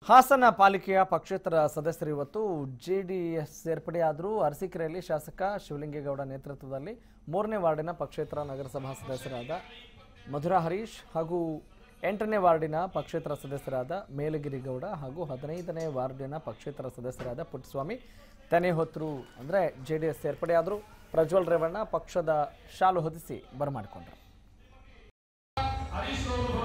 ಹಾಸನ ಪಾಲಿಕೆಯ ಪಕ್ಷೇತರ ಸದಸ್ಯರು ಇವತ್ತು ಜೆಡಿಎಸ್ ಸೇರ್ಪಡೆಯಾದರೂ ಅರಸೀಕೆರೆಯಲ್ಲಿ ಶಾಸಕ ಶಿವಲಿಂಗೇಗೌಡ ನೇತೃತ್ವದಲ್ಲಿ ಮೂರನೇ ವಾರ್ಡಿನ ಪಕ್ಷೇತರ ನಗರಸಭಾ ಸದಸ್ಯರಾದ ಮಧುರಾ ಹರೀಶ್ ಹಾಗೂ ಎಂಟನೇ ವಾರ್ಡಿನ ಪಕ್ಷೇತರ ಸದಸ್ಯರಾದ ಮೇಲಗಿರಿ ಗೌಡ ಹಾಗೂ ಹದಿನೈದನೇ ವಾರ್ಡಿನ ಪಕ್ಷೇತರ ಸದಸ್ಯರಾದ ಪುಟ್ಟಸ್ವಾಮಿ ತೆನೆ ಹೊತ್ತರು ಅಂದರೆ ಜೆ ಡಿ ಎಸ್ ಸೇರ್ಪಡೆಯಾದರು ಪ್ರಜ್ವಲ್ ರೇವಣ್ಣ ಪಕ್ಷದ ಶಾಲು ಹೊದಿಸಿ ಬರಮಾಡಿಕೊಂಡರು